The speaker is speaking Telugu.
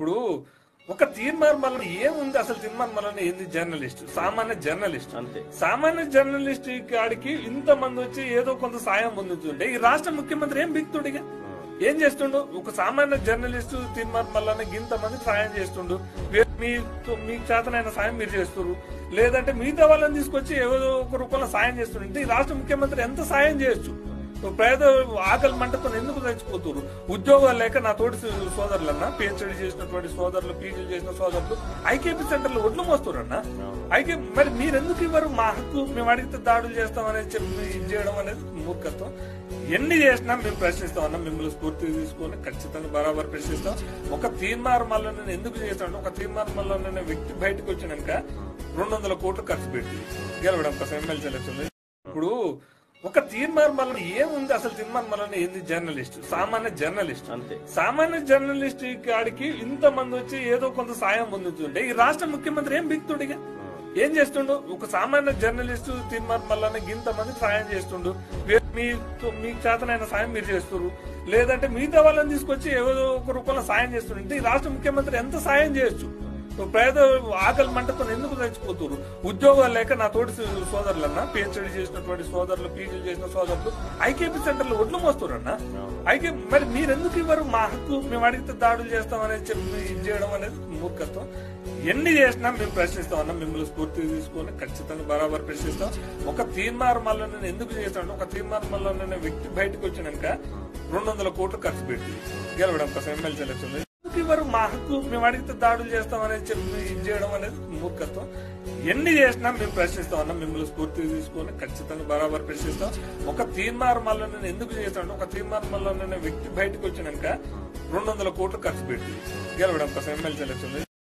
ఇప్పుడు ఒక తీర్మార్ మల్లన ఏముంది అసలు తీర్మార్ మల్లన ఏంది జర్నలిస్ట్ సామాన్య జర్నలిస్ట్ అంతే సామాన్య జర్నలిస్ట్ కాడికి ఇంత మంది వచ్చి ఏదో కొంత సాయం పొందుతుంటే ఈ రాష్ట్ర ముఖ్యమంత్రి ఏం బిక్తుడిగా ఏం చేస్తుండు ఒక సామాన్య జర్నలిస్ట్ తీర్మార్ మల్లన ఇంత మంది సాయం చేస్తుండు వే- మీ మీకు చేతనైన సాయం మీరు చేస్తున్నారు లేదంటే మిగతా వాళ్ళని తీసుకొచ్చి ఏదో ఒక రూపంలో సాయం చేస్తుంటే ఈ రాష్ట్ర ముఖ్యమంత్రి ఎంత సాయం చేయొచ్చు పేద ఆకలి మంటతో ఎందుకు చచ్చిపోతున్నారు ఉద్యోగాలు లేక నా తోటి సోదరులన్నా పిహెచ్డి చేసినటువంటి సోదరులు పీజీలు చేసిన సోదరులు ఐకేపీ సెంటర్లు ఒడ్లు మోస్తారన్నా ఐకే మరి మీరెందుకు ఇవ్వరు మా హక్కు మేము అడిగితే దాడులు చేస్తామనేది చెప్పి ఇది చేయడం అనేది మూర్ఖత్వం ఎన్ని చేసినా మేము ప్రశ్నిస్తాం అన్న మిమ్మల్ని స్ఫూర్తి తీసుకొని ఖచ్చితంగా బరాబర్ ప్రశ్నిస్తాం ఒక తీర్మార్ మల్లన్న ఎందుకు చేస్తాడు ఒక తీర్మార్ మల్లన్న వ్యక్తి బయటకు వచ్చినాక రెండు వందల కోట్లు ఖర్చు పెట్టి గెలవడం కోసం ఎమ్మెల్సీ ఎలక్షన్ ఇప్పుడు ఒక తీర్మార్ మల్లన ఏముంది అసలు తీర్మార్ మల్లన ఏంది జర్నలిస్ట్ సామాన్య జర్నలిస్ట్ అంతే సామాన్య జర్నలిస్ట్ కాడికి ఇంత మంది వచ్చి ఏదో కొంత సాయం పొందుతుంటే ఈ రాష్ట్ర ముఖ్యమంత్రి ఏం బిక్తుడిగా ఏం చేస్తుండు ఒక సామాన్య జర్నలిస్ట్ తీర్మార్ మల్లన ఇంత మంది సాయం చేస్తుండు వే- మీ మీకు చేతనైన సాయం మీరు చేస్తున్నారు లేదంటే మిగతా వాళ్ళని తీసుకొచ్చి ఏదో ఒక రూపంలో సాయం చేస్తుంటే ఈ రాష్ట్ర ముఖ్యమంత్రి ఎంత సాయం చేయొచ్చు పేద ఆకలి మంటతో ఎందుకు చచ్చిపోతున్నారు ఉద్యోగాలు లేక నా తోటి సోదరులన్నా పిహెచ్డి చేసినటువంటి సోదరులు పీజీలు చేసిన సోదరులు ఐకేపీ సెంటర్లు ఒడ్లు మోస్తారన్నా ఐకే మరి మీరెందుకు ఇవ్వరు మా హక్కు మేము అడిగితే దాడులు చేస్తామనేది చెప్పి ఇది చేయడం అనేది మూర్ఖత్వం ఎన్ని చేసినా మేము ప్రశ్నిస్తాం అన్న మిమ్మల్ని స్ఫూర్తి తీసుకొని ఖచ్చితంగా బరాబర్ ప్రశ్నిస్తాం ఒక తీర్మార్ మల్లన్న ఎందుకు చేస్తాడు ఒక తీర్మార్ మల్లన్న వ్యక్తి బయటకు వచ్చినాక రెండు వందల కోట్లు ఖర్చు పెట్టి గెలవడం కోసం ఎమ్మెల్సీ ఎలక్షన్ ఎందుకు ఇవ్వరు మా హక్కు మేము అడిగితే దాడులు చేస్తామనేది చెప్పి ఇది చేయడం అనేది మూర్ఖత్వం ఎన్ని చేసినా మేము ప్రశ్నిస్తాం అన్న మిమ్మల్ని స్ఫూర్తి తీసుకొని ఖచ్చితంగా బరాబర్ ప్రశ్నిస్తాం ఒక తీర్మార్ మల్లన్న ఎందుకు చేస్తాడు ఒక తీర్మార్ మల్లన్న వ్యక్తి బయటకు వచ్చినాక రెండు వందల కోట్లు ఖర్చు పెట్టి గెలవడం కోసం ఎమ్మెల్సీ ఎలక్షన్